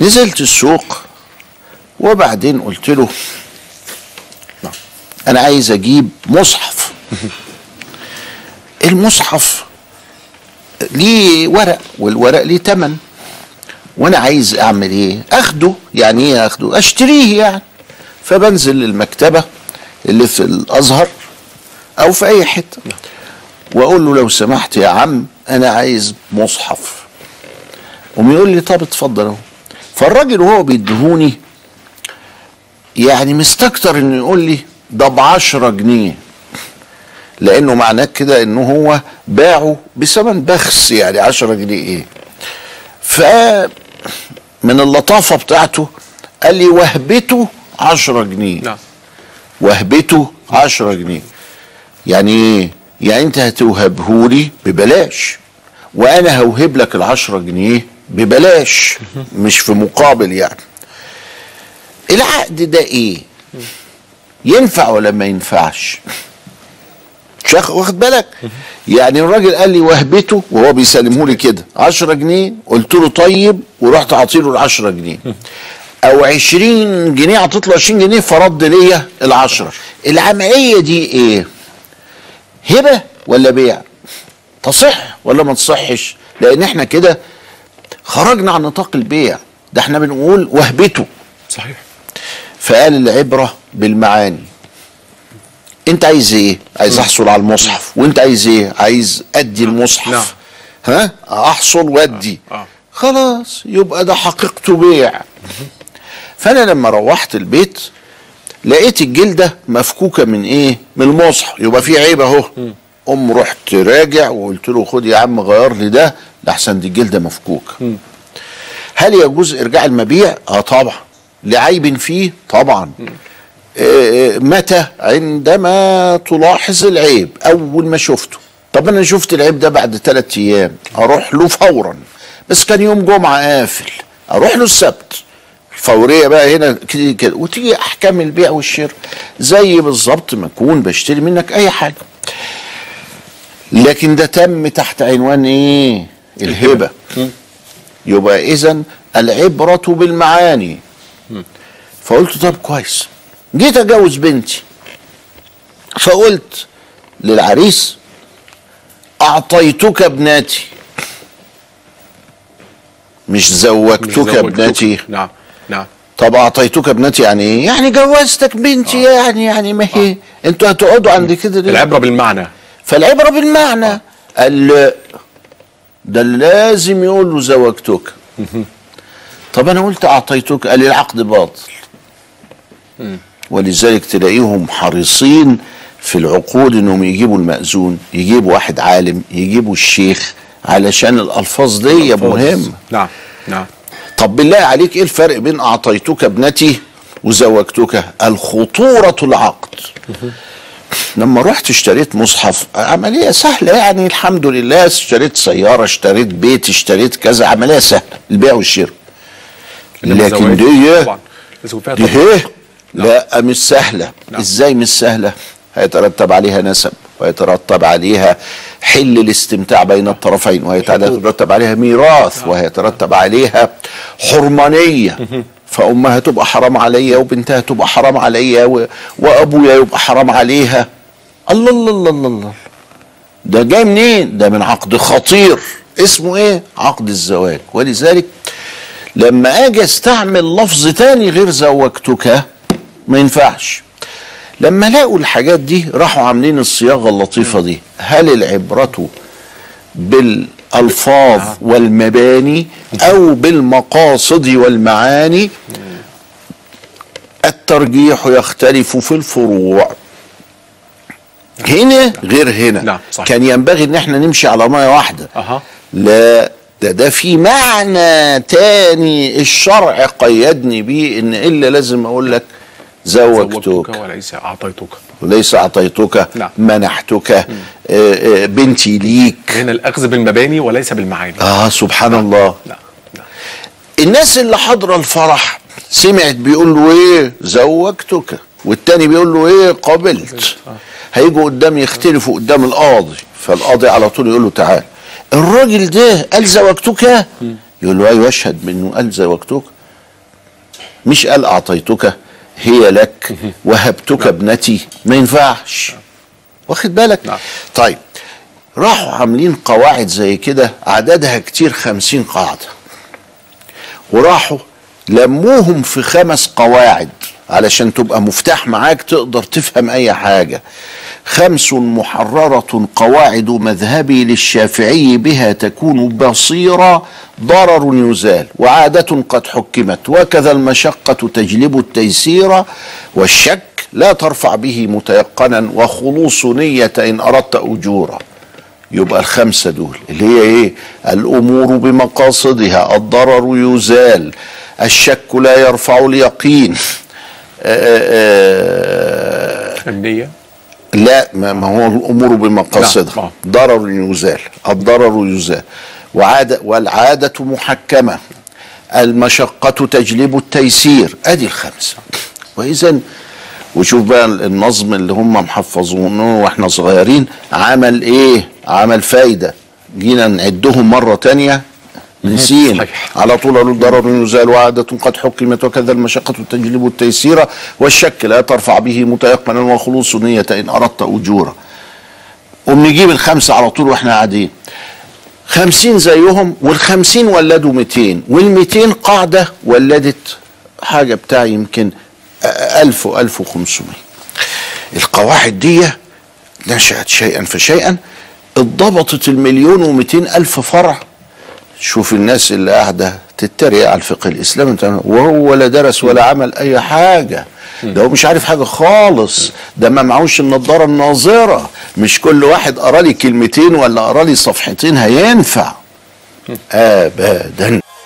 نزلت السوق وبعدين قلت له انا عايز اجيب مصحف المصحف ليه ورق والورق ليه تمن وانا عايز اعمل ايه اخده يعني ايه اخده اشتريه يعني فبنزل المكتبة اللي في الازهر او في اي حتة واقول له لو سمحت يا عم انا عايز مصحف قوم يقول لي طب اتفضل اهو فالراجل وهو بيديهوني يعني مستكتر انه يقول لي ده ب 10 جنيه لانه معناه كده انه هو باعه بثمن بخس يعني 10 جنيه ايه ف من اللطافه بتاعته قال لي وهبته 10 جنيه نعم وهبته 10 جنيه يعني ايه يعني انت هتوهبهولي ببلاش وانا هوهب لك العشرة جنيه ببلاش مش في مقابل يعني العقد ده ايه ينفع ولا ما ينفعش شاخ واخد بالك يعني الراجل قال لي وهبته وهو بيسلمه لي كده 10 جنيه قلت له طيب ورحت عاطيله ال 10 جنيه او 20 جنيه عطيت له 20 جنيه فرد ليا ال 10 العمليه دي ايه هبه ولا بيع تصح ولا ما تصحش لان احنا كده خرجنا عن نطاق البيع ده احنا بنقول وهبته صحيح فقال العبرة بالمعاني انت عايز ايه عايز احصل على المصحف وانت عايز ايه عايز ادي المصحف نعم. ها احصل وادي آه. خلاص يبقى ده حقيقته بيع فانا لما روحت البيت لقيت الجلده مفكوكه من ايه من المصحف يبقى في عيب اهو ام رحت راجع وقلت له خد يا عم غير لي ده لحسن دي الجلده مفكوكه هل يجوز ارجاع المبيع اه طبعا لعيب فيه طبعا آه، متى عندما تلاحظ العيب اول ما شفته طب انا شفت العيب ده بعد ثلاثة ايام اروح له فورا بس كان يوم جمعة قافل اروح له السبت الفورية بقى هنا كده كده وتيجي احكام البيع والشراء زي بالظبط ما اكون بشتري منك اي حاجة لكن ده تم تحت عنوان ايه الهبة يبقى اذا العبرة بالمعاني فقلت طب كويس جيت اتجوز بنتي فقلت للعريس اعطيتك ابنتي مش زوجتك زوجتك. ابنتي نعم نعم طب اعطيتك ابنتي يعني ايه يعني جوزتك بنتي يعني يعني ما هي انتوا هتقعدوا عند كده ليه العبرة بالمعنى فالعبرة بالمعنى قال لا، ده لازم يقول له زوجتك طب انا قلت اعطيتك قال لي العقد باطل ولذلك تلاقيهم حريصين في العقود انهم يجيبوا المأذون يجيبوا واحد عالم يجيبوا الشيخ علشان الالفاظ دي مهمه نعم نعم طب بالله عليك ايه الفرق بين اعطيتك ابنتي وزوجتك الخطورة العقد لما رحت اشتريت مصحف عملية سهلة يعني الحمد لله اشتريت سيارة اشتريت بيت اشتريت كذا عملية سهلة البيع والشراء إنما لكن الزواج دي طبعا لازم فيها دي تطبيق. هي لا مش سهلة نعم. ازاي مش سهلة هيترتب عليها نسب ويترتب عليها حل الاستمتاع بين الطرفين وهيترتب عليها ميراث وهيترتب عليها حرمانية فأمها تبقى حرام عليا وبنتها تبقى حرام عليا و... وأبويا يبقى حرام عليها الله الله الله الله, الله. ده جاي منين؟ ده من عقد خطير اسمه ايه؟ عقد الزواج ولذلك لما اجي استعمل لفظ تاني غير زوجتك ما ينفعش لما لقوا الحاجات دي راحوا عاملين الصياغه اللطيفه دي هل العبره بالالفاظ والمباني او بالمقاصد والمعاني الترجيح يختلف في الفروع هنا غير هنا نعم، صحيح. كان ينبغي ان احنا نمشي على ميه واحده أها. لا ده ده في معنى تاني الشرع قيدني بيه ان الا لازم اقول لك زوجتك زوجتك وليس أعطيتك وليس اعطيتك نعم. منحتك آه، آه، بنتي ليك هنا الأخذ بالمباني وليس بالمعاني اه سبحان الله نعم نعم الناس اللي حاضره الفرح سمعت بيقول له ايه زوجتك والتاني بيقول له ايه قبلت هيجوا قدام يختلفوا قدام القاضي فالقاضي على طول يقول له تعال الراجل ده قال زوجتك يقول له ايوه اشهد منه قال زوجتك مش قال اعطيتك هي لك وهبتك ابنتي ما ينفعش واخد بالك نعم. طيب راحوا عاملين قواعد زي كده عددها كتير خمسين قاعدة وراحوا لموهم في خمس قواعد علشان تبقى مفتاح معاك تقدر تفهم اي حاجة خمس محررة قواعد مذهبي للشافعي بها تكون بصيرة ضرر يزال وعادة قد حكمت وكذا المشقة تجلب التيسير والشك لا ترفع به متيقنا وخلوص نية إن أردت أجورا يبقى الخمسة دول اللي هي ايه الامور بمقاصدها الضرر يزال الشك لا يرفع اليقين آآ آآ النية لا ما ما هو الامور بمقاصدها نعم. ضرر يزال الضرر يزال وعادة والعادة محكمة المشقة تجلب التيسير ادي الخمسة واذا وشوف بقى النظم اللي هم محفظونه واحنا صغيرين عمل ايه عمل فايدة جينا نعدهم مرة تانية نسينا صحيح. على طول قالوا الضرر يزال وعادة قد حكمت وكذا المشقة تجلب التيسير والشك لا ترفع به متيقنا وخلوص نية إن أردت أجورا قوم نجيب الخمسة على طول واحنا قاعدين خمسين زيهم والخمسين ولدوا ميتين والميتين قاعدة ولدت حاجة بتاع يمكن ألف وألف وخمسمية القواعد دي نشأت شيئا فشيئا اتضبطت المليون ومئتين ألف فرع شوف الناس اللي قاعدة تتريق على الفقه الإسلامي انت- وهو لا درس ولا عمل أي حاجة ده هو مش عارف حاجة خالص ده ما معهوش النضارة الناظرة مش كل واحد قرا لي كلمتين ولا قرا لي صفحتين هينفع أبدا